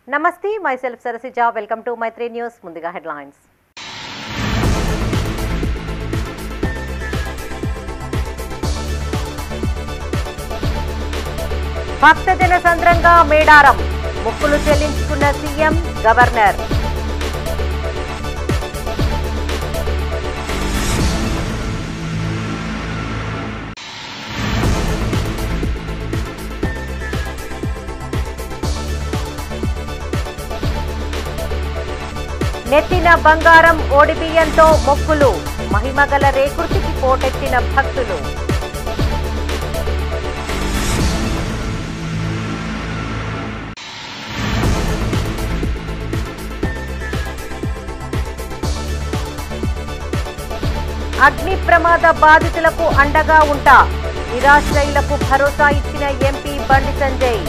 నమస్తే myself Sarasija welcome to my three news ముందుగా headlines భక్తజన సంద్రంగా మేడారం మొక్కులు చెల్లించుకున్న సీఎం గవర్నర్ నెత్తిన బంగారం ఓడిబియ్యంతో మొక్కులు మహిమగల రేకుర్తికి పోటెత్తిన భక్తులు అగ్ని ప్రమాద బాధితులకు అండగా ఉంటా నిరాశ్రయులకు భరోసా ఇచ్చిన ఎంపీ బండి సంజయ్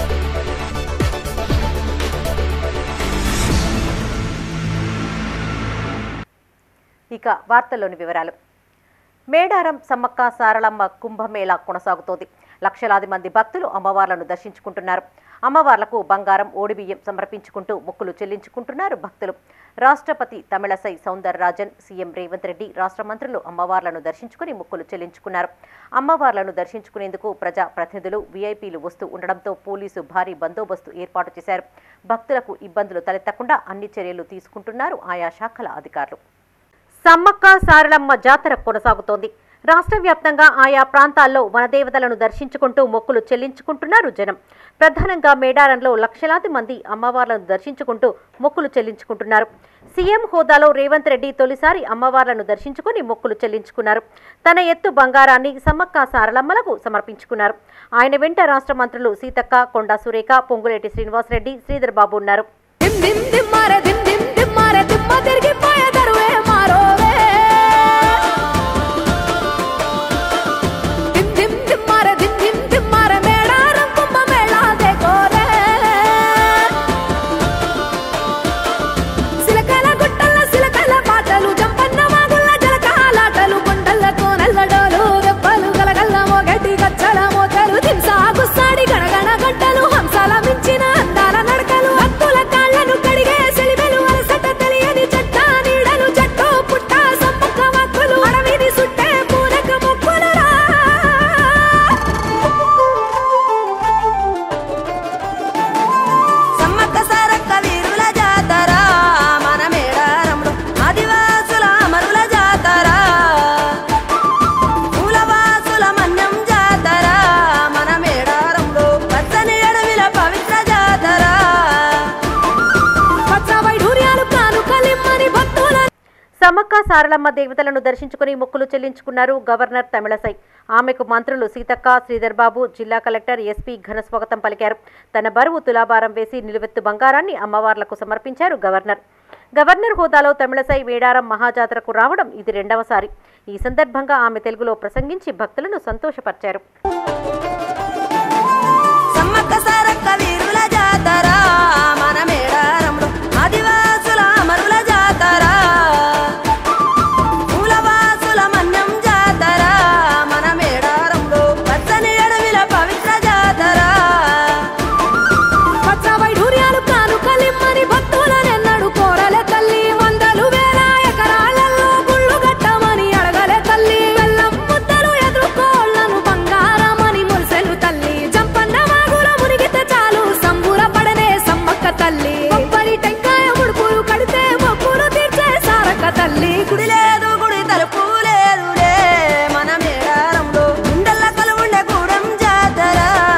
ఇక వార్తల్లోని వివరాలు మేడారం సమ్మక్క సారళమ్మ కుంభమేళా కొనసాగుతోంది లక్షలాది మంది భక్తులు అమ్మవార్లను దర్శించుకుంటున్నారు అమ్మవార్లకు బంగారం ఓడిబియ్యం సమర్పించుకుంటూ మొక్కులు చెల్లించుకుంటున్నారు భక్తులు రాష్ట్రపతి తమిళసై సౌందరరాజన్ సీఎం రేవంత్ రెడ్డి రాష్ట్ర మంత్రులు అమ్మవార్లను దర్శించుకుని మొక్కులు చెల్లించుకున్నారు అమ్మవార్లను దర్శించుకునేందుకు ప్రజా ప్రతినిధులు వీఐపీలు వస్తూ ఉండడంతో పోలీసు భారీ బందోబస్తు ఏర్పాటు చేశారు భక్తులకు ఇబ్బందులు తలెత్తకుండా అన్ని చర్యలు తీసుకుంటున్నారు ఆయా శాఖల అధికారులు సమ్మక్క సారళమ్మ జాతర కొనసాగుతోంది రాష్ట్ర వ్యాప్తంగా ఆయా ప్రాంతాల్లో వనదేవతలను దర్శించుకుంటూ మొక్కులు చెల్లించుకుంటున్నారు జనం ప్రధానంగా మేడారంలో లక్షలాది మంది అమ్మవార్లను దర్శించుకుంటూ మొక్కులు చెల్లించుకుంటున్నారు సీఎం హోదాలో రేవంత్ రెడ్డి తొలిసారి అమ్మవార్లను దర్శించుకుని మొక్కులు చెల్లించుకున్నారు తన ఎత్తు బంగారాన్ని సమ్మక్క సారళమ్మలకు సమర్పించుకున్నారు ఆయన వెంట రాష్ట్ర మంత్రులు సీతక్క కొండా సురేఖ పొంగులేటి శ్రీనివాసరెడ్డి శ్రీధర్ బాబు ఉన్నారు దిమ్ దిమ్ దిమ్మారే దిమ్ దిమ్ దిమ్మారే దిమ్మ తిరిగిపోయే దరువే మారోవే దిమ్ దిమ్ దిమ్మారే దిమ్ దిమ్ దిమ్మారే మేడారం కుంభ మేళా దేకోరే సిలకల గుట్టల సిలకల పాటలు జంపన్న వాగుల జలకాలాటలు కొండలకు నల్లడోలు దెబ్బలు గలగల్ల మోగటి గచ్చల మోతలు దింసా గుస్సాడి గణగణ గంటలు హంసాల మించిన అందాల నడకలు భక్తుల కాళ్ళను కడిగే సెలిమెలు అలసట తెలియని చెట్ట నీడలు చెట్టు పుట్ట సమ్మక్క మక్కులు అడవిని సుట్టే పూనక మొక్కులురా సమ్మక్క సారక్క వీరుల జాతర మన మేడారంలో ఆదివాసుల అమరుల జాతర మూలవాసుల మన్యం జాతర మన మేడారంలో పచ్చని అడవిల పవిత్ర జాతర పచ్చ వైఢూర్యాలు కానుకలిమ్మని భక్తుల సమ్మక్క సారలమ్మ దేవతలను దర్శించుకుని మొక్కులు చెల్లించుకున్నారు గవర్నర్ తమిళసై ఆమెకు మంత్రులు సీతక్క శ్రీధర్ బాబు జిల్లా కలెక్టర్ ఎస్పీ ఘనస్వాగతం పలికారు తన బరువు తులాభారం వేసి నిలువెత్తు బంగారాన్ని అమ్మవార్లకు సమర్పించారు గవర్నర్ గవర్నర్ హోదాలో తమిళసై మేడారం మహాజాతరకు రావడం ఇది రెండవసారి ఈ సందర్భంగా ఆమె తెలుగులో ప్రసంగించి భక్తులను సంతోషపరిచారు సమ్మక్క సారక్క వీరుల జాతర మన మేడారంలో ఆదివాసుల అమరుల జాతర మూలవాసుల మన్యం జాతర మన మేడారంలో పచ్చని అడవిల పవిత్ర జాతర పచ్చ వైఢూర్యాలు కానుకలిమ్మని భక్తులనెన్నడు కోరలే తల్లి వందలు వేల ఎకరాలలో గుళ్ళు కట్టమని అడగలే తల్లి బెల్లం ముద్దలు ఎదుర్కోళ్లను బంగారమని మురిసెలు తల్లి జంపన్న వాగుల మునిగితే చాలు సంబూర పడనే సమ్మక్క తల్లి కొబ్బరి టెంకాయ ముడుపులు కడితే మొక్కులు తీర్చే సారక్క తల్లి గుడి లేదు గుడి తలుపు లేదులే మన మేడారంలో గుండెల్ల కలువుండే గూడెం జాతర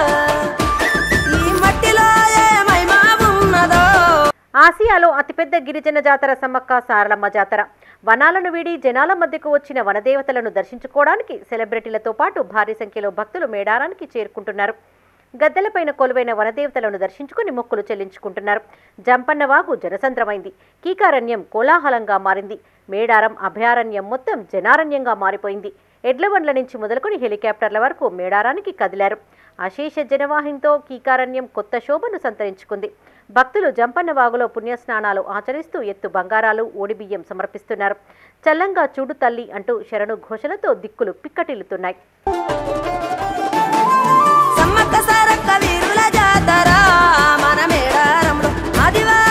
ఈ మట్టిలో ఏ మహిమ ఉన్నదో ఆసియాలో అతిపెద్ద గిరిజన జాతర సమ్మక్క సారలమ్మ జాతర వనాలను వీడి జనాల మధ్యకు వచ్చిన వనదేవతలను దర్శించుకోవడానికి సెలబ్రిటీలతో పాటు భారీ సంఖ్యలో భక్తులు మేడారానికి చేరుకుంటున్నారు గద్దెలపైన కొలువైన వనదేవతలను దర్శించుకుని మొక్కులు చెల్లించుకుంటున్నారు జంపన్న వాగు జనసంద్రమైంది కీకారణ్యం కోలాహలంగా మారింది మేడారం అభయారణ్యం మొత్తం జనారణ్యంగా మారిపోయింది ఎడ్ల బండ్ల నుంచి మొదలుకొని హెలికాప్టర్ల వరకు మేడారానికి కదిలారు అశేష జనవాహినితో కీకారణ్యం కొత్త శోభను సంతరించుకుంది భక్తులు జంపన్న వాగులో పుణ్యస్నానాలు ఆచరిస్తూ ఎత్తు బంగారాలు ఓడిబియ్యం సమర్పిస్తున్నారు చల్లంగా చూడు తల్లి అంటూ శరణు ఘోషలతో దిక్కులు పిక్కటిల్లుతున్నాయి సమ్మక్క సారక్క వీరుల జాతర మన మేడారంలో ఆదివాసుల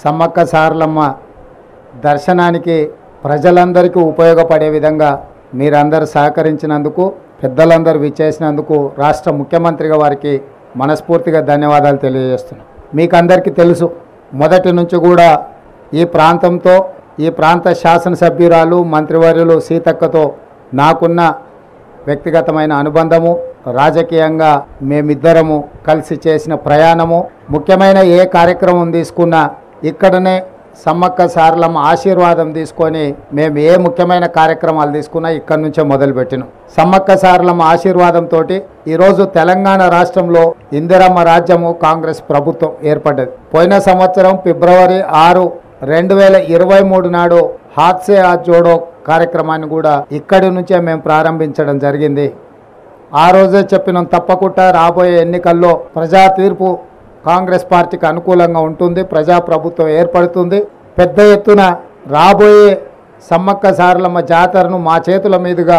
సమ్మక్క సారలమ్మ దర్శనానికి ప్రజలందరికీ ఉపయోగపడే విధంగా మీరందరూ సహకరించినందుకు పెద్దలందరూ విచ్చేసినందుకు రాష్ట్ర ముఖ్యమంత్రిగా వారికి మనస్ఫూర్తిగా ధన్యవాదాలు తెలియజేస్తున్నాం మీకు అందరికీ తెలుసు మొదటి నుంచి కూడా ఈ ప్రాంతంతో ఈ ప్రాంత శాసనసభ్యురాలు మంత్రివర్యులు సీతక్కతో నాకున్న వ్యక్తిగతమైన అనుబంధము రాజకీయంగా మేమిద్దరము కలిసి చేసిన ప్రయాణము ముఖ్యమైన ఏ కార్యక్రమం తీసుకున్నా ఇక్కడనే సమ్మక్క సారలమ్మ ఆశీర్వాదం తీసుకొని మేము ఏ ముఖ్యమైన కార్యక్రమాలు తీసుకున్నా ఇక్కడి నుంచే మొదలుపెట్టినాం సమ్మక్క సారలమ్మ ఆశీర్వాదంతో ఈరోజు తెలంగాణ రాష్ట్రంలో ఇందిరమ్మ రాజ్యము కాంగ్రెస్ ప్రభుత్వం ఏర్పడ్డది పోయిన సంవత్సరం ఫిబ్రవరి ఆరు రెండు వేల ఇరవై మూడు నాడు హాత్సే ఆ జోడో కార్యక్రమాన్ని కూడా ఇక్కడి నుంచే మేము ప్రారంభించడం జరిగింది ఆ రోజే చెప్పినాం తప్పకుండా రాబోయే ఎన్నికల్లో ప్రజా తీర్పు కాంగ్రెస్ పార్టీకి అనుకూలంగా ఉంటుంది ప్రజాప్రభుత్వం ఏర్పడుతుంది పెద్ద ఎత్తున రాబోయే సమ్మక్క సారలమ్మ జాతరను మా చేతుల మీదుగా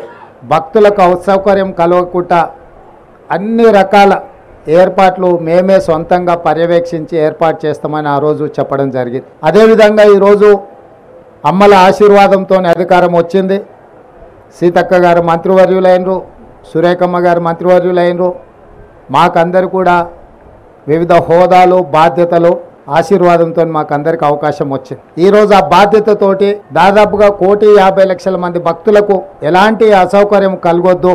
భక్తులకు అసౌకర్యం కలగకుండా అన్ని రకాల ఏర్పాట్లు మేమే సొంతంగా పర్యవేక్షించి ఏర్పాటు చేస్తామని ఆ రోజు చెప్పడం జరిగింది అదేవిధంగా ఈరోజు అమ్మల ఆశీర్వాదంతో అధికారం వచ్చింది సీతక్క గారు మంత్రివర్యులైనరు సురేఖమ్మ గారు మంత్రివర్యులైనరు మాకందరు కూడా వివిధ హోదాలు బాధ్యతలు ఆశీర్వాదంతో మాకందరికి అవకాశం వచ్చింది ఈరోజు ఆ బాధ్యతతోటి దాదాపుగా కోటి యాభై లక్షల మంది భక్తులకు ఎలాంటి అసౌకర్యం కలగొద్దు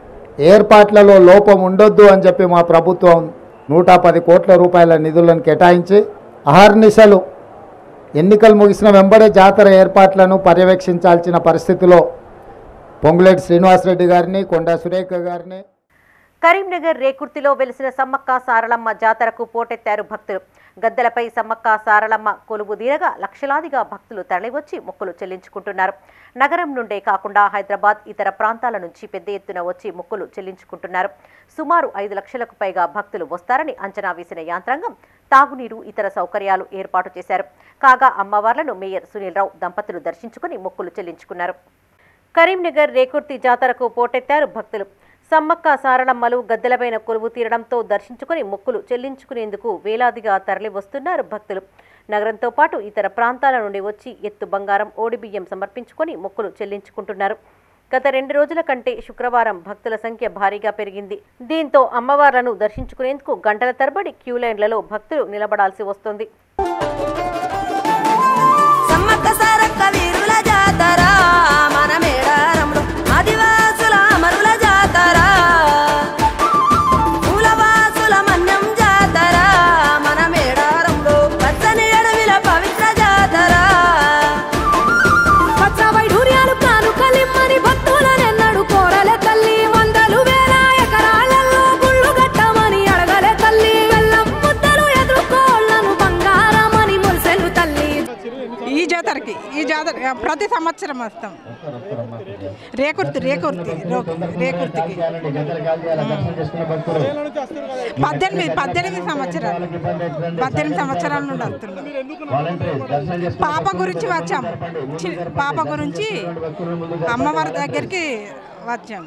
ఏర్పాట్లలో లోపం ఉండొద్దు అని చెప్పి మా ప్రభుత్వం నూట పది కోట్ల రూపాయల నిధులను కేటాయించి అహర్నిశలు ఎన్నికలు ముగిసిన వెంబడే జాతర ఏర్పాట్లను పర్యవేక్షించాల్సిన పరిస్థితిలో పొంగులేటి శ్రీనివాసరెడ్డి గారిని కొండా సురేఖ గారిని కరీంనగర్ రేకుర్తిలో వెలిసిన సమ్మక్క సారలమ్మ జాతరకు పోటెత్తారు భక్తులు గద్దెలపై సమ్మక్క సారలమ్మ కొలువు తీరగా లక్షలాదిగా భక్తులు తరలివచ్చి మొక్కులు చెల్లించుకుంటున్నారు నగరం నుండే కాకుండా హైదరాబాద్ ఇతర ప్రాంతాల నుంచి పెద్ద ఎత్తున వచ్చి మొక్కులు చెల్లించుకుంటున్నారు సుమారు ఐదు లక్షలకు పైగా భక్తులు వస్తారని అంచనా వేసిన యాంత్రాంగం తాగునీరు ఇతర సౌకర్యాలు ఏర్పాటు చేశారు కాగా అమ్మవార్లను మేయర్ సునీల్ రావు దంపతులు దర్శించుకుని మొక్కులు చెల్లించుకున్నారు కరీంనగర్ రేకుర్తి జాతరకు పోటెత్తారు భక్తులు సమ్మక్క సారలమ్మలు గద్దెలపైన కొలువు తీరడంతో దర్శించుకుని మొక్కులు చెల్లించుకునేందుకు వేలాదిగా తరలి వస్తున్నారు భక్తులు నగరంతో పాటు ఇతర ప్రాంతాల నుండి వచ్చి ఎత్తు బంగారం ఓడిబియ్యం సమర్పించుకొని మొక్కులు చెల్లించుకుంటున్నారు గత రెండు రోజుల కంటే శుక్రవారం భక్తుల సంఖ్య భారీగా పెరిగింది దీంతో అమ్మవార్లను దర్శించుకునేందుకు గంటల తరబడి క్యూ లైన్లలో భక్తులు నిలబడాల్సి వస్తోంది సమ్మక్క సారక్క వీరుల జాతర మన మేడారంలో ఆదివాసుల అమరుల జాతర మూలవాసుల మన్యం జాతర మన మేడారంలో పచ్చని అడవిల పవిత్ర జాతర పచ్చ వైడూర్యాలు కాను కలిమ్మని భక్తులనెన్నడు కోరలే తల్లి వందలు వేల ఎకరాలలో గుళ్ళు కట్టమని అడగలే తల్లి బెల్లం ముద్దలు ఎదుర్కోళ్లను బంగారమని మురిసెలు తల్లి ఈ జాతరకి ఈ జాతర ప్రతి సంవత్సరం వస్తాం రేకుర్తి రేకుర్తి రో- రేకుర్తికి పద్దెనిమిది పద్దెనిమిది సంవత్సరాలు పద్దెనిమిది సంవత్సరాల నుండి వస్తున్నాం పాప గురించి వచ్చాం చి- పాప గురించి అమ్మవారి దగ్గరికి వచ్చాం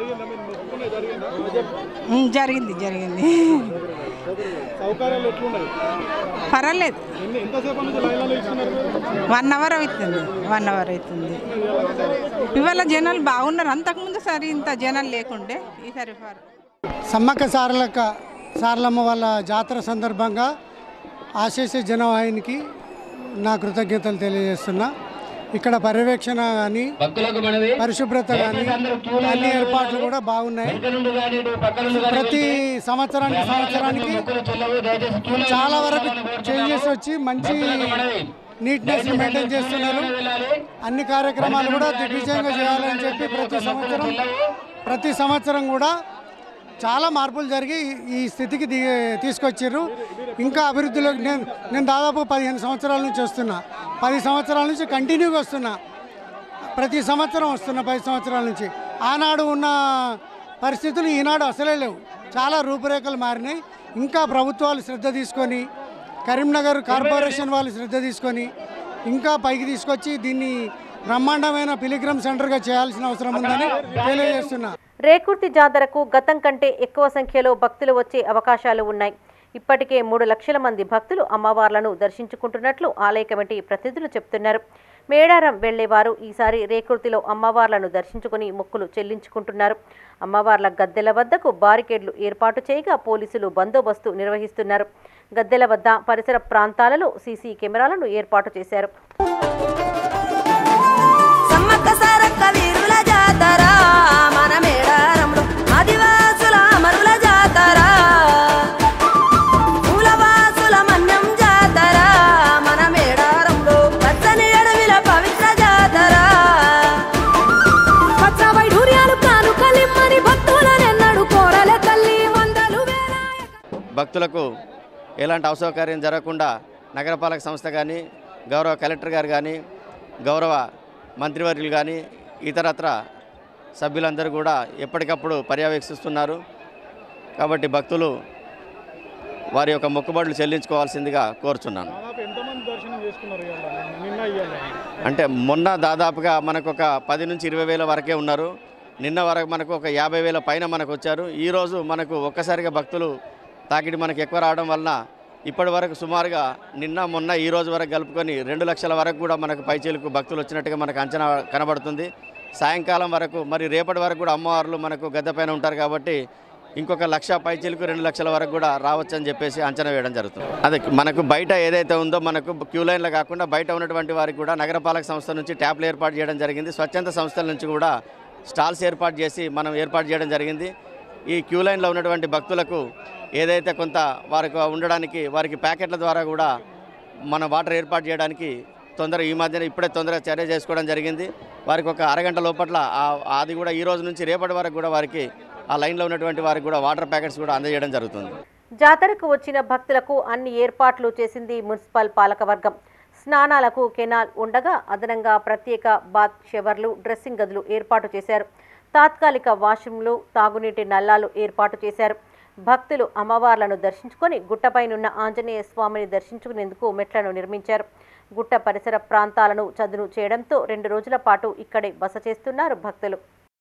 ఉమ్, జరిగింది జరిగింది సౌకర్యాలు ఎట్లున్నాయి పర్వాలేదు ఎన్ని ఎంతసేపు నుంచి లైన్లలో ఇస్తున్నారు మీరు వన్ అవర్ అవుతుంది వన్ అవర్ అవుతుంది ఇవాళ జనాలు బాగున్నారు అంతకుముందు సరి ఇంత జనాలు లేకుండే ఈసారి ఫర్ సమ్మక్క సారలక్క సారలమ్మ వాళ్ళ జాతర సందర్భంగా ఆశేష జనవాహినికి నా కృతజ్ఞతలు తెలియజేస్తున్నా ఇక్కడ పర్యవేక్షణ కానీ పరిశుభ్రత కానీ అన్ని ఏర్పాట్లు కూడా బాగున్నాయి ప్రతి సంవత్సరానికి సంవత్సరానికి చాలా వరకు చేంజెస్ వచ్చి మంచి నీట్నెస్ మెయింటైన్ చేస్తున్నారు అన్ని కార్యక్రమాలు కూడా దిగ్విజయంగా చేయాలని చెప్పి ప్రతి సంవత్సరం ప్రతి సంవత్సరం కూడా చాలా మార్పులు జరిగి ఈ స్థితికి దిగి తీసుకొచ్చారు ఇంకా అభివృద్ధిలోకి నేను నేను దాదాపు పదిహేను సంవత్సరాల నుంచి వస్తున్నా పది సంవత్సరాల నుంచి కంటిన్యూగా వస్తున్నా ప్రతి సంవత్సరం వస్తున్నా పది సంవత్సరాల నుంచి ఆనాడు ఉన్న పరిస్థితులు ఈనాడు అసలే లేవు చాలా రూపురేఖలు మారినాయి ఇంకా ప్రభుత్వాలు శ్రద్ధ తీసుకొని కరీంనగర్ కార్పొరేషన్ వాళ్ళు శ్రద్ధ తీసుకొని ఇంకా పైకి తీసుకొచ్చి దీన్ని బ్రహ్మాండమైన పిలిగ్రమ్ సెంటర్గా చేయాల్సిన అవసరం ఉందని తెలియజేస్తున్నా రేకుర్తి జాతరకు గతం కంటే ఎక్కువ సంఖ్యలో భక్తులు వచ్చే అవకాశాలు ఉన్నాయి ఇప్పటికే మూడు లక్షల మంది భక్తులు అమ్మవార్లను దర్శించుకుంటున్నట్లు ఆలయ కమిటీ ప్రతినిధులు చెప్తున్నారు మేడారం వెళ్లేవారు ఈసారి రేకుర్తిలో అమ్మవార్లను దర్శించుకుని మొక్కులు చెల్లించుకుంటున్నారు అమ్మవార్ల గద్దెల వద్దకు బారికేడ్లు ఏర్పాటు చేయగా పోలీసులు బందోబస్తు నిర్వహిస్తున్నారు గద్దెల వద్ద పరిసర ప్రాంతాలలో సీసీ కెమెరాలను ఏర్పాటు చేశారు సమ్మక్క సారక్క వీరుల జాతర మన మేడారంలో ఆదివాసుల అమరుల జాతర మూలవాసుల మన్యం జాతర మన మేడారంలో పచ్చని అడవిల పవిత్ర జాతర పచ్చ వైఢూర్యాలు కానుకలిమ్మని భక్తులనెన్నడు కోరలే తల్లి వందలు వేల భక్తులకు ఎలాంటి అసౌకర్యం జరగకుండా నగరపాలక సంస్థ కానీ గౌరవ కలెక్టర్ గారు కానీ గౌరవ మంత్రివర్యులు కానీ ఇతరత్ర సభ్యులందరూ కూడా ఎప్పటికప్పుడు పర్యవేక్షిస్తున్నారు కాబట్టి భక్తులు వారి యొక్క మొక్కుబడులు చెల్లించుకోవాల్సిందిగా కోరుచున్నాను దాదాపు ఎంతమంది దర్శనం చేసుకున్నారు ఇవాళ నిన్న ఇవాళ అంటే మొన్న దాదాపుగా మనకు ఒక పది నుంచి ఇరవై వేల వరకే ఉన్నారు నిన్న వరకు మనకు ఒక యాభై వేల పైన మనకు వచ్చారు ఈరోజు మనకు ఒక్కసారిగా భక్తులు తాకిడి మనకు ఎక్కువ రావడం వలన ఇప్పటి వరకు సుమారుగా నిన్న మొన్న ఈ రోజు వరకు కలుపుకొని రెండు లక్షల వరకు కూడా మనకు పైచీలకు భక్తులు వచ్చినట్టుగా మనకు అంచనా కనబడుతుంది సాయంకాలం వరకు మరి రేపటి వరకు కూడా అమ్మవార్లు మనకు గద్దె పైన ఉంటారు కాబట్టి ఇంకొక లక్ష పైచీలకు రెండు లక్షల వరకు కూడా రావచ్చు అని చెప్పేసి అంచనా వేయడం జరుగుతుంది అదే మనకు బయట ఏదైతే ఉందో మనకు క్యూ లైన్లో కాకుండా బయట ఉన్నటువంటి వారికి కూడా నగరపాలక సంస్థ నుంచి ట్యాప్లు ఏర్పాటు చేయడం జరిగింది స్వచ్ఛంద సంస్థల నుంచి కూడా స్టాల్స్ ఏర్పాటు చేసి మనం ఏర్పాటు చేయడం జరిగింది ఈ క్యూ లైన్లో ఉన్నటువంటి భక్తులకు ఏదైతే కొంత వారికి ఉండడానికి వారికి ప్యాకెట్ల ద్వారా కూడా మన వాటర్ ఏర్పాటు చేయడానికి తొందర ఈ మధ్యన ఇప్పుడే తొందరగా చర్య చేసుకోవడం జరిగింది వారికి ఒక అరగంట లోపట్ల ఆ- అది కూడా ఈ రోజు నుంచి రేపటి వరకు కూడా వారికి ఆ లైన్లో ఉన్నటువంటి వారికి కూడా వాటర్ ప్యాకెట్స్ కూడా అందజేయడం జరుగుతుంది జాతరకు వచ్చిన భక్తులకు అన్ని ఏర్పాట్లు చేసింది మున్సిపల్ పాలకవర్గం స్నానాలకు కెనాల్ ఉండగా అదనంగా ప్రత్యేక బాత్ షవర్లు డ్రెస్సింగ్ గదులు ఏర్పాటు చేశారు తాత్కాలిక వాష్రూమ్లు తాగునీటి నల్లాలు ఏర్పాటు చేశారు భక్తులు అమ్మవార్లను దర్శించుకొని గుట్టపైనున్న ఆంజనేయ స్వామిని దర్శించుకునేందుకు మెట్లను నిర్మించారు గుట్ట పరిసర ప్రాంతాలను చదును చేయడంతో రెండు రోజుల పాటు ఇక్కడే బస చేస్తున్నారు భక్తులు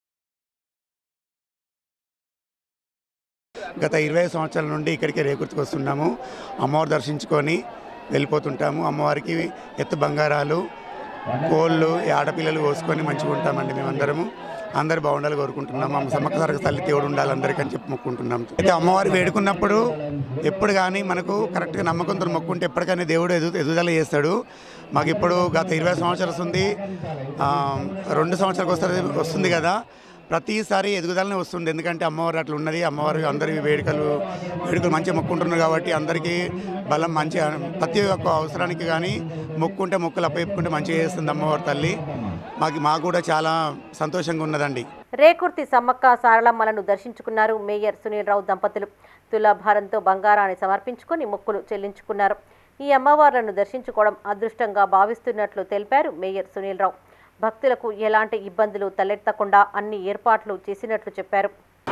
గత ఇరవై సంవత్సరాల నుండి ఇక్కడికి రేకుర్తికి వస్తున్నాము అమ్మవారు దర్శించుకొని వెళ్ళిపోతుంటాము అమ్మవారికి ఎత్తు బంగారాలు కోళ్ళు ఈ ఆడపిల్లలు కోసుకొని మంచిగా ఉంటామండి మేమందరము అందరు బాగుండాలి కోరుకుంటున్నాము అమ్మ సమ్మక్క సారక తల్లి దేవుడు ఉండాలి అందరికీ అని చెప్పి మొక్కుంటున్నాం అయితే అమ్మవారు వేడుకున్నప్పుడు ఎప్పుడు కానీ మనకు కరెక్ట్గా నమ్మకంతో మొక్కుంటే ఎప్పటికైనా దేవుడు ఎదు ఎదుగుదల చేస్తాడు మాకు ఇప్పుడు గత ఇరవై సంవత్సరాలు వస్తుంది ఆ, రెండు సంవత్సరాలకు వస్తుంది వస్తుంది కదా ప్రతిసారి ఎదుగుదలనే వస్తుంది ఎందుకంటే అమ్మవారు అట్లా ఉన్నది అమ్మవారు అందరి వేడుకలు వేడుకలు మంచిగా మొక్కుంటున్నారు కాబట్టి అందరికీ బలం మంచిగా ప్రతి ఒక్క అవసరానికి కానీ మొక్కుంటే మొక్కులు అప్పచెప్పుకుంటే మంచిగా చేస్తుంది అమ్మవారి తల్లి మాకు మాకు కూడా చాలా సంతోషంగా ఉన్నదండి రేకుర్తి సమ్మక్క సారలమ్మలను దర్శించుకున్నారు మేయర్ సునీల్ రావు దంపతులు తులాభారంతో బంగారాన్ని సమర్పించుకొని మొక్కులు చెల్లించుకున్నారు ఈ అమ్మవార్లను దర్శించుకోవడం అదృష్టంగా భావిస్తున్నట్లు తెలిపారు మేయర్ సునీల్ రావు భక్తులకు ఎలాంటి ఇబ్బందులు తలెత్తకుండా అన్ని ఏర్పాట్లు చేసినట్లు చెప్పారు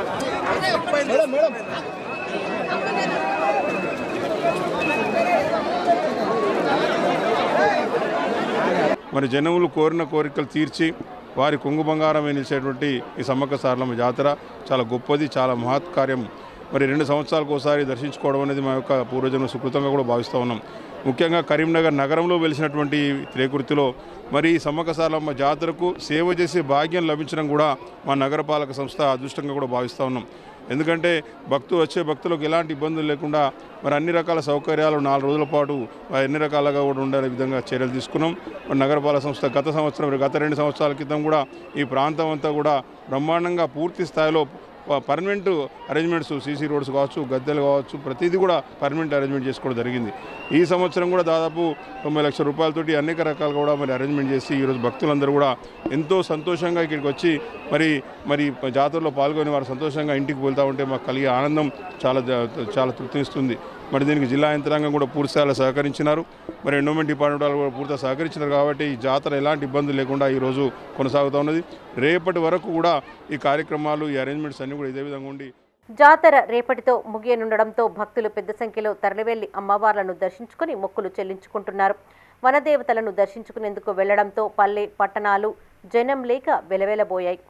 మరి జనములు కోరిన కోరికలు తీర్చి వారి కొంగు బంగారం నిలిచేటువంటి ఈ సమ్మక్క సారలమ్మ జాతర చాలా గొప్పది చాలా మహత్కార్యం మరి రెండు సంవత్సరాలకు ఒకసారి దర్శించుకోవడం అనేది మా యొక్క పూర్వజన్మ సుకృతంగా కూడా భావిస్తూ ఉన్నాం ముఖ్యంగా కరీంనగర్ నగరంలో వెలిసినటువంటి ఈ త్రేకుర్తిలో మరి ఈ సమ్మక్క సారలమ్మ జాతరకు సేవ చేసే భాగ్యం లభించడం కూడా మా నగరపాలక సంస్థ అదృష్టంగా కూడా భావిస్తూ ఉన్నాం ఎందుకంటే భక్తులు వచ్చే భక్తులకు ఎలాంటి ఇబ్బందులు లేకుండా మరి అన్ని రకాల సౌకర్యాలు నాలుగు రోజుల పాటు మరి అన్ని రకాలుగా కూడా ఉండే విధంగా చర్యలు తీసుకున్నాం మరి నగరపాలక సంస్థ గత సంవత్సరం గత రెండు సంవత్సరాల క్రితం కూడా ఈ ప్రాంతం అంతా కూడా బ్రహ్మాండంగా పూర్తి స్థాయిలో ప- పర్మనెంట్ అరేంజ్మెంట్స్ సీసీ రోడ్స్ కావచ్చు గద్దెలు కావచ్చు ప్రతిదీ కూడా పర్మనెంట్ అరేంజ్మెంట్ చేసుకోవడం జరిగింది ఈ సంవత్సరం కూడా దాదాపు తొంభై లక్షల రూపాయలతోటి అనేక రకాలు కూడా మరి అరేంజ్మెంట్ చేసి ఈరోజు భక్తులందరూ కూడా ఎంతో సంతోషంగా ఇక్కడికి వచ్చి మరి మరి జాతరలో పాల్గొని వారు సంతోషంగా ఇంటికి వెళ్తూ ఉంటే మాకు కలిగే ఆనందం చాలా జ- చాలా తృప్తినిస్తుంది మరి దీనికి జిల్లా యంత్రాంగం కూడా పూర్తిస్థాయిలో సహకరించినారు మరి ఎండోమెంట్ డిపార్ట్మెంట్ వాళ్ళు కూడా పూర్తిగా సహకరించినారు కాబట్టి ఈ జాతర ఎలాంటి ఇబ్బందులు లేకుండా ఈరోజు కొనసాగుతూ ఉన్నది రేపటి వరకు కూడా ఈ కార్యక్రమాలు ఈ అరేంజ్మెంట్స్ అన్నీ కూడా ఇదే విధంగా ఉండి జాతర రేపటితో ముగియనుండడంతో భక్తులు పెద్ద సంఖ్యలో తరలివెళ్లి అమ్మవార్లను దర్శించుకుని మొక్కులు చెల్లించుకుంటున్నారు వనదేవతలను దర్శించుకునేందుకు వెళ్లడంతో పల్లె పట్టణాలు జనం లేక వెలవెలబోయాయి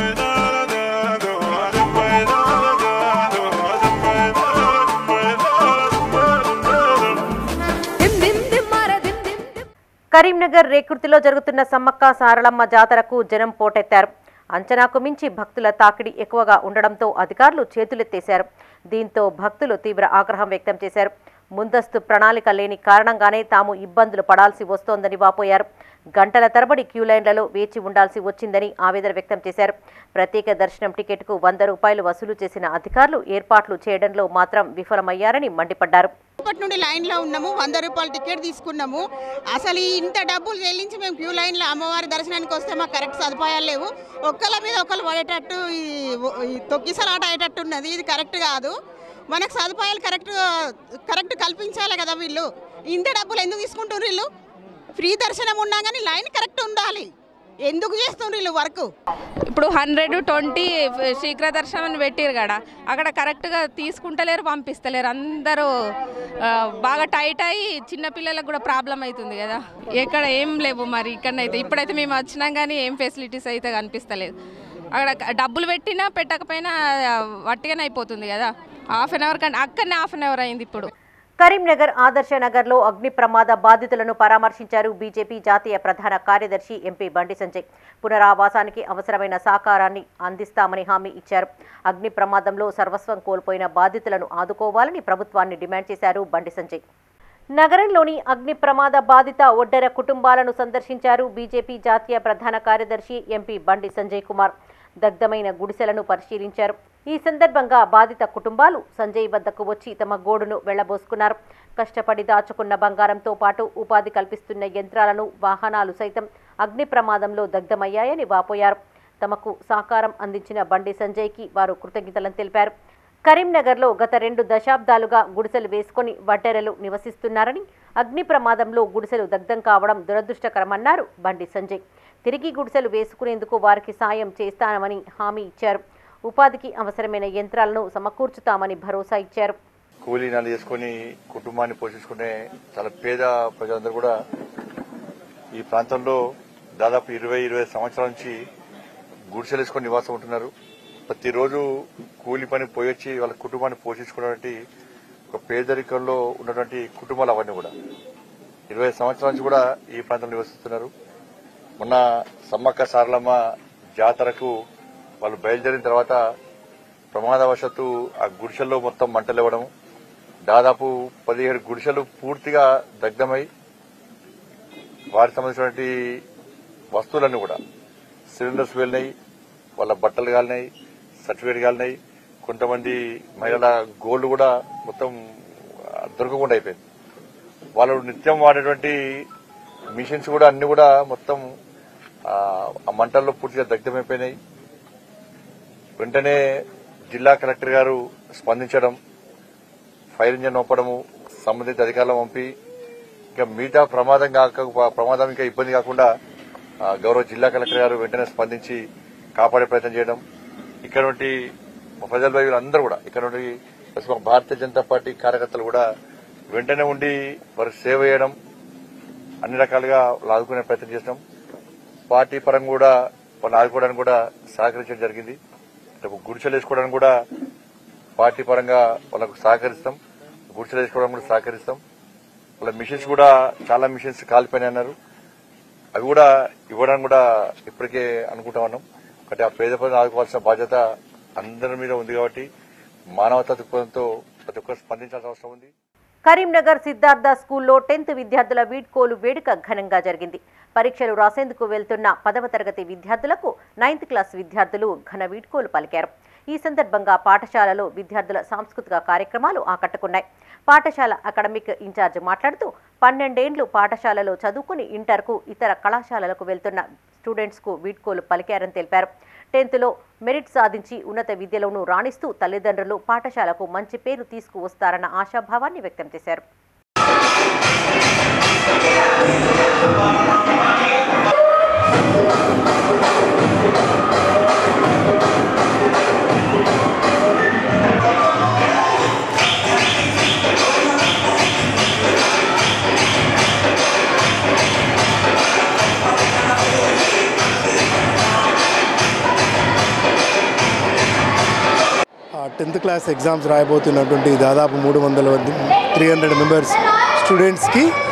Bye. కరీంనగర్ రేకుర్తిలో జరుగుతున్న సమ్మక్క సారళమ్మ జాతరకు జనం పోటెత్తారు అంచనాకు మించి భక్తుల తాకిడి ఎక్కువగా ఉండడంతో అధికారులు చేతులెత్తేశారు దీంతో భక్తులు తీవ్ర ఆగ్రహం వ్యక్తం చేశారు ముందస్తు ప్రణాళిక లేని కారణంగానే తాము ఇబ్బందులు పడాల్సి వస్తోందని వాపోయారు గంటల తరబడి క్యూ లైన్లలో వేచి ఉండాల్సి వచ్చిందని ఆవేదన వ్యక్తం చేశారు ప్రత్యేక దర్శనం టికెట్కు వంద రూపాయలు వసూలు చేసిన అధికారులు ఏర్పాట్లు చేయడంలో మాత్రం విఫలమయ్యారని మండిపడ్డారు ఇప్పటి నుండి లైన్లో ఉన్నాము వంద రూపాయల టికెట్ తీసుకున్నాము అసలు ఈ ఇంత డబ్బులు చెల్లించి మేము క్యూ లైన్లో అమ్మవారి దర్శనానికి వస్తే మాకు కరెక్ట్ సదుపాయాలు లేవు ఒక్కళ్ళ మీద ఒకళ్ళు పడేటట్టు ఈ ఈ తొక్కిసలాట అయ్యేటట్టు ఉన్నది ఇది కరెక్ట్ కాదు మనకు సదుపాయాలు కరెక్ట్ కరెక్ట్ కల్పించాలి కదా వీళ్ళు ఇంత డబ్బులు ఎందుకు తీసుకుంటున్నారు వీళ్ళు ఫ్రీ దర్శనం ఉన్నా కానీ లైన్ కరెక్ట్ ఉండాలి ఎందుకు చేస్తున్నారు వీళ్ళు వర్క్ ఇప్పుడు హండ్రెడ్ ట్వంటీ శీఘ్ర దర్శనం పెట్టిరు కదా అక్కడ కరెక్ట్గా తీసుకుంటలేరు పంపిస్తలేరు అందరూ ఆ, బాగా టైట్ అయ్యి చిన్నపిల్లలకు కూడా ప్రాబ్లం అవుతుంది కదా ఎక్కడ ఏం లేవు మరి ఇక్కడనైతే ఇప్పుడైతే మేము వచ్చినాం కానీ ఏం ఫెసిలిటీస్ అయితే కనిపిస్తలేదు అక్కడ క- డబ్బులు పెట్టినా పెట్టకపోయినా ఆ, వట్టిగానే అయిపోతుంది కదా హాఫ్ అన్ అవర్ కంటే అక్కడనే హాఫ్ అన్ అవర్ అయింది ఇప్పుడు కరీంనగర్ ఆదర్శ నగర్లో అగ్ని ప్రమాద బాధితులను పరామర్శించారు బీజేపీ జాతీయ ప్రధాన కార్యదర్శి ఎంపీ బండి సంజయ్ పునరావాసానికి అవసరమైన సహకారాన్ని అందిస్తామని హామీ ఇచ్చారు అగ్ని ప్రమాదంలో సర్వస్వం కోల్పోయిన బాధితులను ఆదుకోవాలని ప్రభుత్వాన్ని డిమాండ్ చేశారు బండి సంజయ్ నగరంలోని అగ్ని ప్రమాద బాధిత ఒడ్డెర కుటుంబాలను సందర్శించారు బీజేపీ జాతీయ ప్రధాన కార్యదర్శి ఎంపీ బండి సంజయ్ కుమార్ దగ్ధమైన గుడిసెలను పరిశీలించారు ఈ సందర్భంగా బాధిత కుటుంబాలు సంజయ్ వద్దకు వచ్చి తమ గోడును వెళ్లబోసుకున్నారు కష్టపడి దాచుకున్న బంగారంతో పాటు ఉపాధి కల్పిస్తున్న యంత్రాలను వాహనాలు సైతం అగ్ని ప్రమాదంలో దగ్ధమయ్యాయని వాపోయారు తమకు సహకారం అందించిన బండి సంజయ్కి వారు కృతజ్ఞతలను తెలిపారు కరీంనగర్లో గత రెండు దశాబ్దాలుగా గుడిసెలు వేసుకొని వడ్డెరలు నివసిస్తున్నారని అగ్ని ప్రమాదంలో గుడిసెలు దగ్ధం కావడం దురదృష్టకరమన్నారు బండి సంజయ్ తిరిగి గుడిసెలు వేసుకునేందుకు వారికి సాయం చేస్తామని హామీ ఇచ్చారు ఉపాధికి అవసరమైన యంత్రాలను సమకూర్చుతామని భరోసా ఇచ్చారు కూలీనాలు చేసుకొని కుటుంబాన్ని పోషించుకునే చాలా పేద ప్రజలందరూ కూడా ఈ ప్రాంతంలో దాదాపు ఇరవై ఇరవై సంవత్సరాల నుంచి గుడిసెలు వేసుకొని నివాసం ఉంటున్నారు ప్రతిరోజు కూలి పని పోయొచ్చి వాళ్ళ కుటుంబాన్ని పోషించుకున్నటువంటి ఒక పేదరికంలో ఉన్నటువంటి కుటుంబాలు అవన్నీ కూడా ఇరవై సంవత్సరాల నుంచి కూడా ఈ ప్రాంతంలో నివసిస్తున్నారు మొన్న సమ్మక్క సారలమ్మ జాతరకు వాళ్ళు బయలుదేరిన తర్వాత ప్రమాదవశాత్తు ఆ గుడిసెల్లో మొత్తం మంటలు ఇవ్వడం దాదాపు పదిహేడు గుడిసెలు పూర్తిగా దగ్ధమై వారికి సంబంధించినటువంటి వస్తువులన్నీ కూడా సిలిండర్స్ వెళ్ళినాయి వాళ్ళ బట్టలు కాలినాయి సర్టిఫికేట్ కాలినాయి కొంతమంది మహిళల గోల్డ్ కూడా మొత్తం ఆ, దొరకకుండా అయిపోయింది వాళ్ళు నిత్యం వాడేటువంటి మిషన్స్ కూడా అన్ని కూడా మొత్తం ఆ, ఆ మంటల్లో పూర్తిగా దగ్ధమైపోయినాయి వెంటనే జిల్లా కలెక్టర్ గారు స్పందించడం ఫైర్ ఇంజన్ పంపడము సంబంధిత అధికారులను పంపి ఇంకా మిగతా ప్రమాదం కాక ప్రమాదం ఇంకా ఇబ్బంది కాకుండా ఆ, గౌరవ జిల్లా కలెక్టర్ గారు వెంటనే స్పందించి కాపాడే ప్రయత్నం చేయడం ఇక్కడ నుండి మా ప్రజల వైపు అందరూ కూడా ఇక్కడ నుండి ప్రస్తుతం భారతీయ జనతా పార్టీ కార్యకర్తలు కూడా వెంటనే ఉండి వారికి సేవ చేయడం అన్ని రకాలుగా వాళ్ళు ఆదుకునే ప్రయత్నం చేసినాం పార్టీ పరంగా కూడా వాళ్ళు ఆదుకోవడానికి కూడా సహకరించడం జరిగింది రేపు గుడిసెలు వేసుకోవడానికి కూడా పార్టీ పరంగా వాళ్ళకు సహకరిస్తాం గుడిసెలు వేసుకోవడానికి కూడా సహకరిస్తాం వాళ్ళ మిషన్స్ కూడా చాలా మిషన్స్ కాలిపోయినాయి అన్నారు అవి కూడా ఇవ్వడానికి కూడా ఇప్పటికే అనుకుంటా ఉన్నాం కాబట్టి ఆ పేద ప్రజలు ఆదుకోవాల్సిన బాధ్యత అందరి మీద ఉంది కాబట్టి మానవతా దృక్పథంతో ప్రతి ఒక్కరు స్పందించాల్సిన అవసరం ఉంది కరీంనగర్ సిద్ధార్థ స్కూల్లో టెన్త్ విద్యార్థుల వీడ్కోలు వేడుక ఘనంగా జరిగింది పరీక్షలు రాసేందుకు వెళ్తున్న పదవ తరగతి విద్యార్థులకు నైన్త్ క్లాస్ విద్యార్థులు ఘన వీడ్కోలు పలికారు ఈ సందర్భంగా పాఠశాలలో విద్యార్థుల సాంస్కృతిక కార్యక్రమాలు ఆకట్టుకున్నాయి పాఠశాల అకాడమిక్ ఇన్ఛార్జ్ మాట్లాడుతూ పన్నెండేండ్లు పాఠశాలలో చదువుకుని ఇంటర్కు ఇతర కళాశాలలకు వెళ్తున్న స్టూడెంట్స్కు వీడ్కోలు పలికారని తెలిపారు టెన్త్లో మెరిట్ సాధించి ఉన్నత విద్యలోనూ రాణిస్తూ తల్లిదండ్రులు పాఠశాలకు మంచి పేరు తీసుకువస్తారన్న ఆశాభావాన్ని వ్యక్తం చేశారు టెన్త్ క్లాస్ ఎగ్జామ్స్ రాయబోతున్నటువంటి దాదాపు మూడు వందల త్రీ హండ్రెడ్ మెంబర్స్ స్టూడెంట్స్కి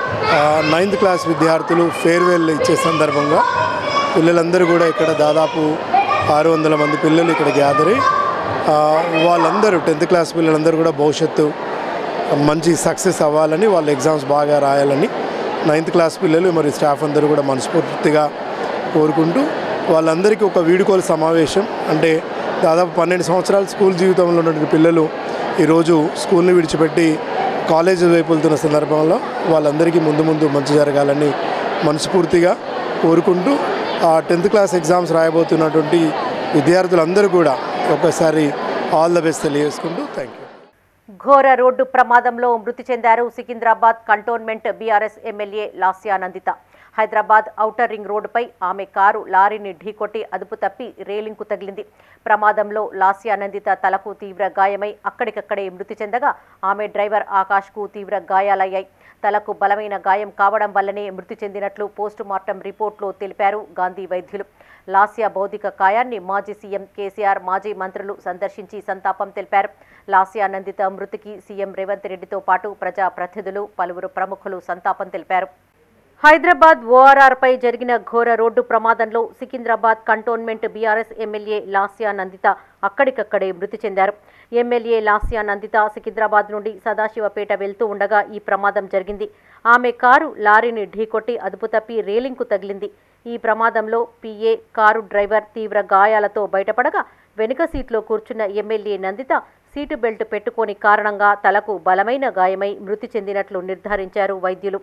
నైన్త్ క్లాస్ విద్యార్థులు ఫేర్వెల్ ఇచ్చే సందర్భంగా పిల్లలందరూ కూడా ఇక్కడ దాదాపు ఆరు వందల మంది పిల్లలు ఇక్కడ గ్యాదర్ అయ్యి ఆ, వాళ్ళందరూ టెన్త్ క్లాస్ పిల్లలందరూ కూడా భవిష్యత్తు మంచి సక్సెస్ అవ్వాలని వాళ్ళ ఎగ్జామ్స్ బాగా రాయాలని నైన్త్ క్లాస్ పిల్లలు మరియు స్టాఫ్ అందరూ కూడా మనస్ఫూర్తిగా కోరుకుంటూ వాళ్ళందరికీ ఒక వీడుకోలు సమావేశం అంటే దాదాపు పన్నెండు సంవత్సరాల స్కూల్ జీవితంలో ఉన్నటువంటి పిల్లలు ఈరోజు స్కూల్ని విడిచిపెట్టి కాలేజ్ వైపు వెళ్తున్న సందర్భంలో వాళ్ళందరికీ ముందు ముందు మంచి జరగాలని మనస్ఫూర్తిగా కోరుకుంటూ ఆ టెన్త్ క్లాస్ ఎగ్జామ్స్ రాయబోతున్నటువంటి విద్యార్థులందరూ కూడా ఒకసారి ఆల్ ద బెస్ట్ తెలియజేసుకుంటూ థ్యాంక్ యూ ఘోర రోడ్డు ప్రమాదంలో మృతి చెందారు Secunderabad cantonment BRS MLA Lasya Nanditha Hyderabad outer ring రోడ్డుపై ఆమె కారు లారీని ఢీకొట్టి అదుపు తప్పి రేలింగ్కు తగిలింది ప్రమాదంలో లాస్యానందిత తలకు తీవ్ర గాయమై అక్కడికక్కడే మృతి చెందగా ఆమె డ్రైవర్ ఆకాష్కు తీవ్ర గాయాలయ్యాయి తలకు బలమైన గాయం కావడం వల్లనే మృతి చెందినట్లు పోస్టు మార్టం రిపోర్ట్లో తెలిపారు గాంధీ వైద్యులు లాస్య భౌతిక కాయాన్ని మాజీ సీఎం కేసీఆర్ మాజీ మంత్రులు సందర్శించి సంతాపం తెలిపారు లాస్యానందిత మృతికి సీఎం రేవంత్ రెడ్డితో పాటు ప్రజా ప్రతినిధులు పలువురు ప్రముఖులు సంతాపం తెలిపారు హైదరాబాద్ ఓఆర్ఆర్పై జరిగిన ఘోర రోడ్డు ప్రమాదంలో సికింద్రాబాద్ కంటోన్మెంట్ బీఆర్ఎస్ ఎమ్మెల్యే లాస్యా నందిత అక్కడికక్కడే మృతి చెందారు ఎమ్మెల్యే లాస్యా నందిత సికింద్రాబాద్ నుండి సదాశివపేట వెళ్తూ ఉండగా ఈ ప్రమాదం జరిగింది ఆమె కారు లారీని ఢీకొట్టి అదుపు తప్పి రేలింగ్కు తగిలింది ఈ ప్రమాదంలో పీఏ కారు డ్రైవర్ తీవ్ర గాయాలతో బయటపడగా వెనుక సీట్లో కూర్చున్న ఎమ్మెల్యే నందిత సీటు బెల్ట్ పెట్టుకోని కారణంగా తలకు బలమైన గాయమై మృతి చెందినట్లు నిర్ధారించారు వైద్యులు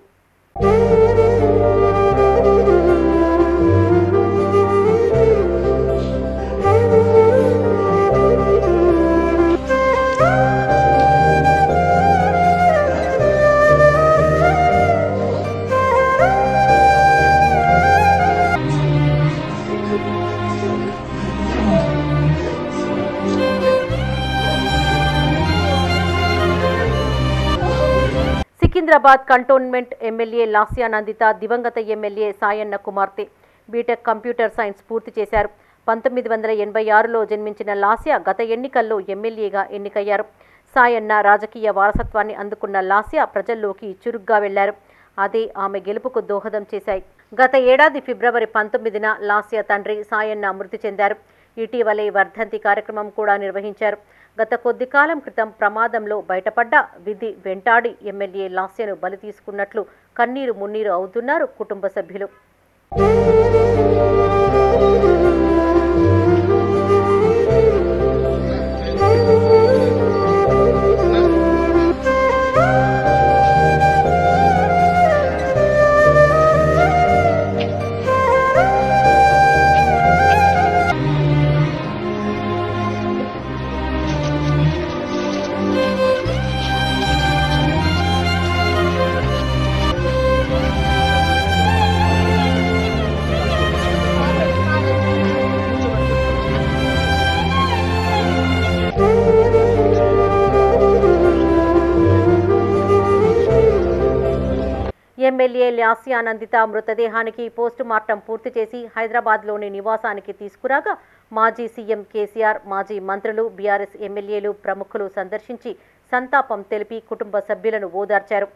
సికింద్రాబాద్ కంటోన్మెంట్ ఎమ్మెల్యే లాస్యానందిత దివంగత ఎమ్మెల్యే సాయన్న కుమార్తె బీటెక్ కంప్యూటర్ సైన్స్ పూర్తి చేశారు పంతొమ్మిది వందల ఎనభై ఆరులో జన్మించిన లాస్య గత ఎన్నికల్లో ఎమ్మెల్యేగా ఎన్నికయ్యారు సాయన్న రాజకీయ వారసత్వాన్ని అందుకున్న లాస్య ప్రజల్లోకి చురుగ్గా వెళ్లారు అదే ఆమె గెలుపుకు దోహదం చేశాయి గత ఏడాది ఫిబ్రవరి పంతొమ్మిదిన లాస్య తండ్రి సాయన్న మృతి చెందారు ఇటీవలే వర్ధంతి కార్యక్రమం కూడా నిర్వహించారు గత కొద్ది కాలం క్రితం ప్రమాదంలో బయటపడ్డ విధి వెంటాడి ఎమ్మెల్యే లాస్యను బలి తీసుకున్నట్లు కన్నీరు మున్నీరు అవుతున్నారు కుటుంబ సభ్యులు ఎమ్మెల్యే లాస్యానందిత మృతదేహానికి పోస్టు మార్టం పూర్తి చేసి హైదరాబాద్లోని నివాసానికి తీసుకురాగా మాజీ సీఎం కేసీఆర్ మాజీ మంత్రులు బీఆర్ఎస్ ఎమ్మెల్యేలు ప్రముఖులు సందర్శించి సంతాపం తెలిపి కుటుంబ సభ్యులను ఓదార్చారు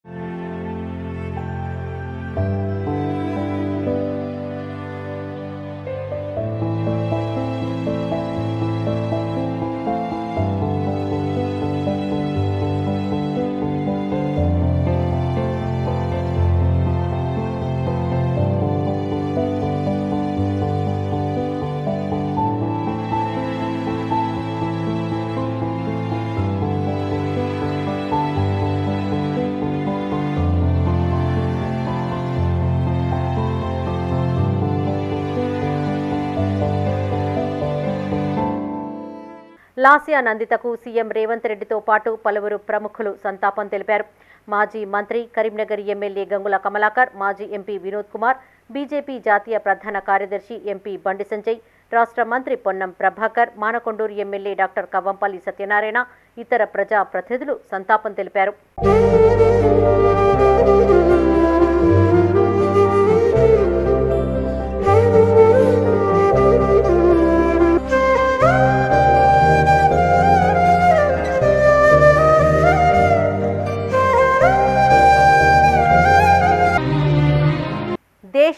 లాసియా నందితకు సీఎం రేవంత్ రెడ్డితో పాటు పలువురు ప్రముఖులు సంతాపం తెలిపారు మాజీ మంత్రి కరీంనగర్ ఎమ్మెల్యే గంగుల కమలాకర్ మాజీ ఎంపీ వినోద్ కుమార్ బీజేపీ జాతీయ ప్రధాన కార్యదర్శి ఎంపీ బండి సంజయ్ రాష్ట్ర మంత్రి పొన్నం ప్రభాకర్ మానకొండూరు ఎమ్మెల్యే డాక్టర్ కవ్వంపల్లి సత్యనారాయణ ఇతర ప్రజా ప్రతినిధులు సంతాపం తెలిపారు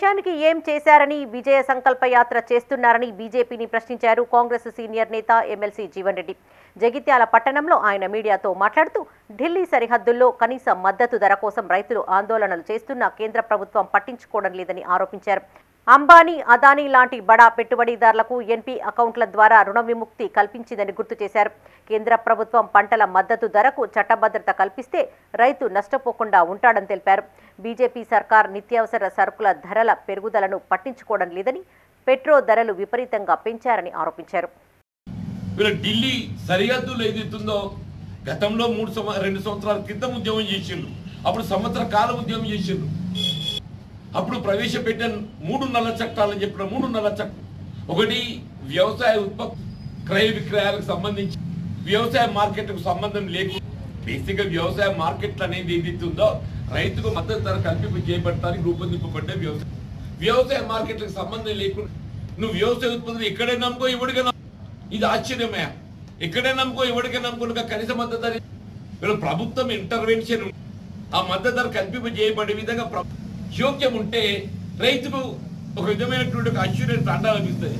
దేశానికి ఏం చేశారని విజయ సంకల్ప యాత్ర చేస్తున్నారని బీజేపీని ప్రశ్నించారు కాంగ్రెస్ సీనియర్ నేత ఎమ్మెల్సీ జీవన్ రెడ్డి జగిత్యాల పట్టణంలో ఆయన మీడియాతో మాట్లాడుతూ ఢిల్లీ సరిహద్దుల్లో కనీస మద్దతు ధర కోసం రైతులు ఆందోళనలు చేస్తున్నా కేంద్ర ప్రభుత్వం పట్టించుకోవడం లేదని ఆరోపించారు అంబానీ అదానీ లాంటి బడా పెట్టుబడిదారులకు ఎన్పీ అకౌంట్ల ద్వారా రుణ విముక్తి కల్పించిందని గుర్తు చేశారు కేంద్ర ప్రభుత్వం పంటల మద్దతు ధరకు చట్టభద్రత కల్పిస్తే రైతు నష్టపోకుండా ఉంటాడని తెలిపారు బీజేపీ సర్కార్ నిత్యావసర సరుకుల ధరల పెరుగుదలను పట్టించుకోవడం లేదని పెట్రో ధరలు విపరీతంగా పెంచారని ఆరోపించారు వీళ్ళ ఢిల్లీ సరిహద్దులు ఏదైతుందో గతంలో మూడు సంవ రెండు సంవత్సరాల క్రితం ఉద్యమం చేసిండ్రు అప్పుడు సంవత్సర కాలం ఉద్యమం చేసిండ్రు అప్పుడు ప్రవేశపెట్టిన మూడు నల్ల చట్టాలని చెప్పిన మూడు నల్ల చట్టం ఒకటి వ్యవసాయ ఉత్పత్తి క్రయ విక్రయాలకు సంబంధించి వ్యవసాయ మార్కెట్కు సంబంధం లేకుండా బేసిక్ గా వ్యవసాయ మార్కెట్లు అనేది ఏదైతే ఉందో రైతుకు మద్దతు ధర కల్పింపు చేపట్టడానికి రూపొందింపబడ్డ వ్యవసాయ వ్యవసాయ మార్కెట్లకు సంబంధం లేకుండా నువ్వు వ్యవసాయ ఉత్పత్తులు ఎక్కడే నమ్ముకో ఎవడిగా ఇది ఆశ్చర్యమే ఎక్కడే నమ్ముకో ఎవరికే నమ్ముకుని కనీస మద్దతు ధర వీళ్ళ ప్రభుత్వం ఇంటర్వెన్షన్ ఆ మద్దతు ధర కల్పింప చేయబడే విధంగా ప్ర- యోగ్యం ఉంటే రైతుకు ఒక విధమైనటువంటి ఒక అష్యూరెన్స్ అండ లభిస్తుంది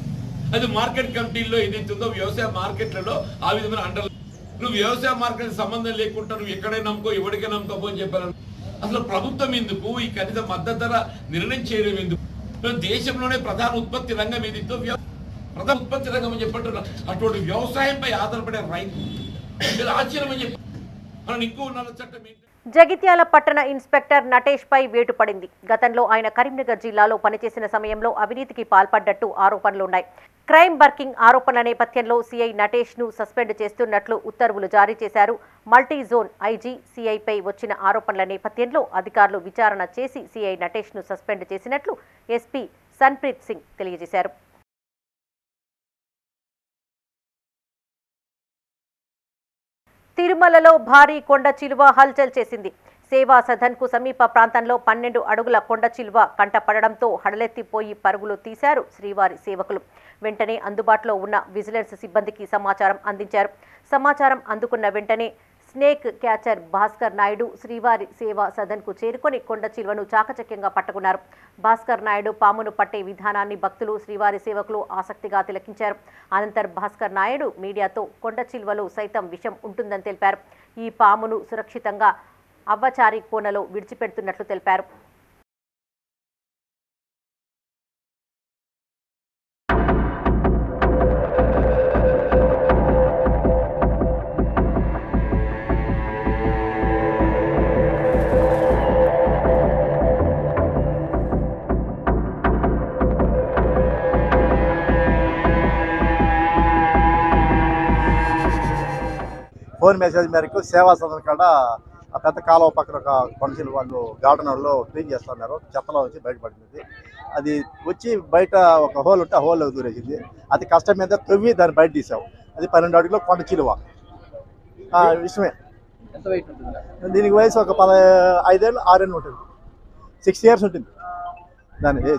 అది మార్కెట్ కమిటీల్లో ఏదైతే ఉందో వ్యవసాయ మార్కెట్లలో ఆ విధమైన అండలు నువ్వు వ్యవసాయ మార్కెట్ సంబంధం లేకుండా నువ్వు ఎక్కడే నమ్ముకో ఎవరికే నమ్ముకోపో అని చెప్పారు అసలు ప్రభుత్వం ఎందుకు ఈ కనీస మద్దతు ధర నిర్ణయం చేయడం ఎందుకు నువ్వు దేశంలోనే ప్రధాన ఉత్పత్తి రంగం ఏదైతే వ్యవ- ప్రధాన ఉత్పత్తి రంగం అని చెప్పంటున్నా అటువంటి వ్యవసాయంపై ఆధారపడే రైతు ఇది ఆశ్చర్యం అని చెప్పి మనం ఇంకో నల్ల చట్టం ఏంటి జగిత్యాల పట్టణ ఇన్స్పెక్టర్ నటేష్ పై వేటు పడింది గతంలో ఆయన కరీంనగర్ జిల్లాలో పనిచేసిన సమయంలో అవినీతికి పాల్పడ్డట్టు ఆరోపణలున్నాయి క్రైమ్ బర్కింగ్ ఆరోపణల నేపథ్యంలో సీఐ నటేష్ ను సస్పెండ్ చేస్తున్నట్లు ఉత్తర్వులు జారీ చేశారు మల్టీ జోన్ ఐజీ సీఐపై వచ్చిన ఆరోపణల నేపథ్యంలో అధికారులు విచారణ చేసి సీఐ నటేష్ ను సస్పెండ్ చేసినట్లు ఎస్పీ సన్ప్రీత్ సింగ్ తెలియజేశారు తిరుమలలో భారీ కొండ చిలువ హల్చల్ చేసింది సేవా సదన్కు సమీప ప్రాంతంలో పన్నెండు అడుగుల కొండ చిలువ కంటపడడంతో హడలెత్తిపోయి పరుగులు తీశారు శ్రీవారి సేవకులు వెంటనే అందుబాటులో ఉన్న విజిలెన్స్ సిబ్బందికి సమాచారం అందించారు సమాచారం అందుకున్న వెంటనే స్నేక్ క్యాచర్ భాస్కర్ నాయుడు శ్రీవారి సేవా సదన్కు చేరుకొని కొండ చిలువను చాకచక్యంగా పట్టుకున్నారు భాస్కర్ నాయుడు పామును పట్టే విధానాన్ని భక్తులు శ్రీవారి సేవకులు ఆసక్తిగా తిలకించారు అనంతరం భాస్కర్ నాయుడు మీడియాతో కొండ చిలువలో సైతం విషం ఉంటుందని తెలిపారు ఈ పామును సురక్షితంగా అవ్వచారి కోనలో విడిచిపెడుతున్నట్లు తెలిపారు ఫోన్ మెసేజ్ మేరకు సేవా సదన్ కాడ ఆ పెద్ద కాలువ పక్కన ఒక మనుషులు వాళ్ళు గార్డెన్ వాళ్ళు క్లీన్ చేస్తున్నారు చెత్తలో వచ్చి బయటపడింది అది వచ్చి బయట ఒక హోల్ ఉంటే ఆ హోల్లో దూరేసింది అది కష్టం మీద తవ్వి దాన్ని బయట తీసాం అది పన్నెండు అడుగులో కొండ చిలువ ఆ విషయమే ఎంత వెయిట్ ఉంటుంది దీనికి వయసు ఒక పద ఐదేళ్ళు ఆరేళ్ళు ఉంటుంది సిక్స్ ఇయర్స్ ఉంటుంది దాని ఏజ్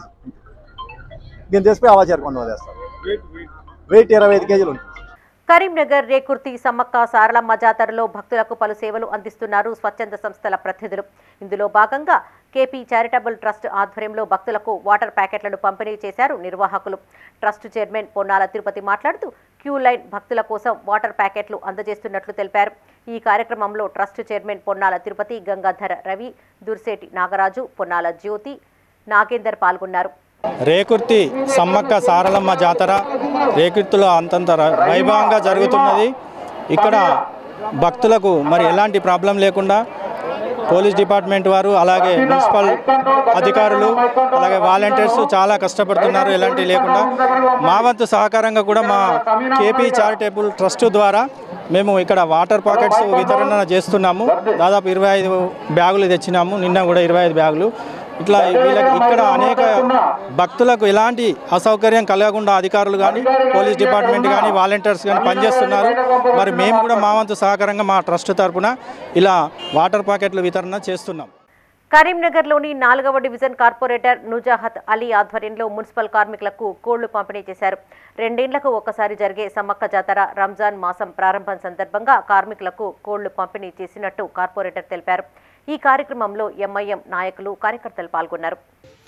దీన్ని తెచ్చిపోయి అవాచారు కొండ వదిలేస్తాం వెయిట్ ఇరవై ఐదు కేజీలు ఉంటుంది కరీంనగర్ రేకుర్తి సమ్మక్క సారలమ్మ జాతరలో భక్తులకు పలు సేవలు అందిస్తున్నారు స్వచ్ఛంద సంస్థల ప్రతినిధులు ఇందులో భాగంగా కేపీ చారిటబుల్ ట్రస్ట్ ఆధ్వర్యంలో భక్తులకు వాటర్ ప్యాకెట్లను పంపిణీ చేశారు నిర్వాహకులు ట్రస్ట్ చైర్మన్ పొన్నాల తిరుపతి మాట్లాడుతూ క్యూ లైన్ భక్తుల కోసం వాటర్ ప్యాకెట్లు అందజేస్తున్నట్లు తెలిపారు ఈ కార్యక్రమంలో ట్రస్ట్ చైర్మన్ పొన్నాల తిరుపతి గంగాధర రవి దుర్సేటి నాగరాజు పొన్నాల జ్యోతి నాగేందర్ పాల్గొన్నారు రేకుర్తి సమ్మక్క సారలమ్మ జాతర రేకుర్తిలో అంతంత ర- వైభవంగా జరుగుతున్నది ఇక్కడ భక్తులకు మరి ఎలాంటి ప్రాబ్లం లేకుండా పోలీస్ డిపార్ట్మెంట్ వారు అలాగే మున్సిపల్ అధికారులు అలాగే వాలంటీర్స్ చాలా కష్టపడుతున్నారు ఎలాంటి లేకుండా మా వంతు సహకారంగా కూడా మా కేపీ చారిటబుల్ ట్రస్ట్ ద్వారా మేము ఇక్కడ వాటర్ పాకెట్స్ వితరణ చేస్తున్నాము దాదాపు ఇరవై ఐదు బ్యాగులు తెచ్చినాము నిన్న కూడా ఇరవై ఐదు బ్యాగులు ఇట్లా వీళ్ళకి ఇక్కడ అనేక భక్తులకు ఎలాంటి అసౌకర్యం కలగకుండా అధికారులు కానీ పోలీస్ డిపార్ట్మెంట్ కానీ వాలంటీర్స్ కానీ పనిచేస్తున్నారు మరి మేము కూడా మా వంతు సహకారంగా మా ట్రస్ట్ తరపున ఇలా వాటర్ ప్యాకెట్ల వితరణ చేస్తున్నాం కరీంనగర్లోని నాలుగవ డివిజన్ కార్పొరేటర్ నుజాహత్ అలీ ఆధ్వర్యంలో మున్సిపల్ కార్మికులకు కోళ్లు పంపిణీ చేశారు రెండేండ్లకు ఒకసారి జరిగే సమ్మక్క జాతర రంజాన్ మాసం ప్రారంభం సందర్భంగా కార్మికులకు కోళ్లు పంపిణీ చేసినట్టు కార్పొరేటర్ తెలిపారు ఈ కార్యక్రమంలో ఎంఐఎం నాయకులు కార్యకర్తలు పాల్గొన్నారు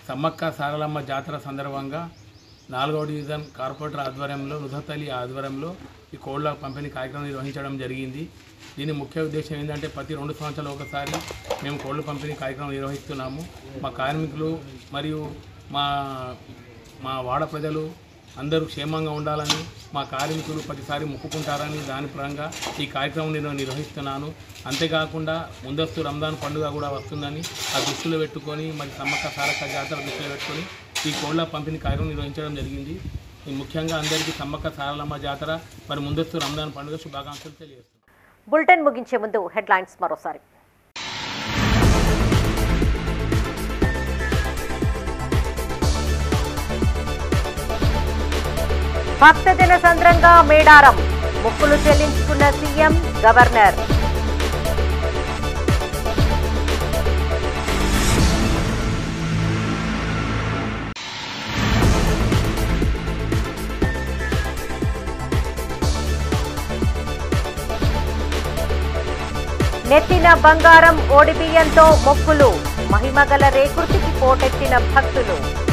సమ్మక్క సారలమ్మ జాతర సందర్భంగా నాలుగవ డివిజన్ కార్పొరేటర్ ఆధ్వర్యంలో నుధతలి ఆధ్వర్యంలో ఈ కోళ్ల పంపిణీ కార్యక్రమం నిర్వహించడం జరిగింది దీని ముఖ్య ఉద్దేశం ఏంటంటే ప్రతి రెండు సంవత్సరాలు ఒకసారి మేము కోళ్ల పంపిణీ కార్యక్రమం నిర్వహిస్తున్నాము మా కార్మికులు మరియు మా మా వాడ ప్రజలు అందరూ క్షేమంగా ఉండాలని మా కార్మికులు ప్రతిసారి మొక్కుకుంటారని దాని పరంగా ఈ కార్యక్రమం నేను నిర్వహిస్తున్నాను అంతేకాకుండా ముందస్తు రంజాన్ పండుగ కూడా వస్తుందని ఆ దృష్టిలో పెట్టుకొని మరి సమ్మక్క సారక్క జాతర దృష్టిలో పెట్టుకొని ఈ కోళ్ల పంపిణీ కార్యక్రమం నిర్వహించడం జరిగింది ఈ ముఖ్యంగా అందరికీ సమ్మక్క సారలమ్మ జాతర మరి ముందస్తు రంజాన్ పండుగ శుభాకాంక్షలు తెలియజేస్తున్నాను బులెటిన్ ముగించే ముందు హెడ్లైన్స్ మరోసారి భక్తజన సంద్రంగా మేడారం మొక్కులు చెల్లించుకున్న సీఎం గవర్నర్ నెత్తిన బంగారం ఓడిబియ్యంతో మొక్కులు మహిమగల రేకుర్తికి పోటెత్తిన భక్తులు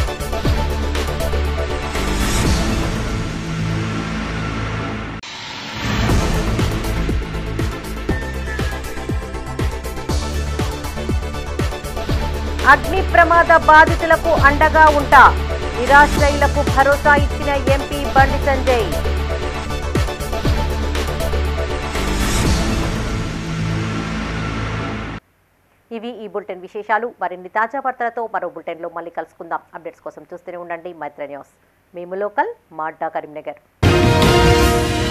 అగ్ని ప్రమాద బాధితులకు అండగా ఉంటా నిరాశ్రయులకు భరోసా ఇచ్చిన ఎంపీ బండి సంజయ్ ఇవి ఈ బులెటిన్ విశేషాలు మరిన్ని తాజా వార్తలతో మరో బులెటిన్లో మళ్ళీ కలుసుకుందాం అప్డేట్స్ కోసం చూస్తూనే ఉండండి మైత్ర న్యూస్ మేము లోకల్ మాడ్డా కరీంనగర్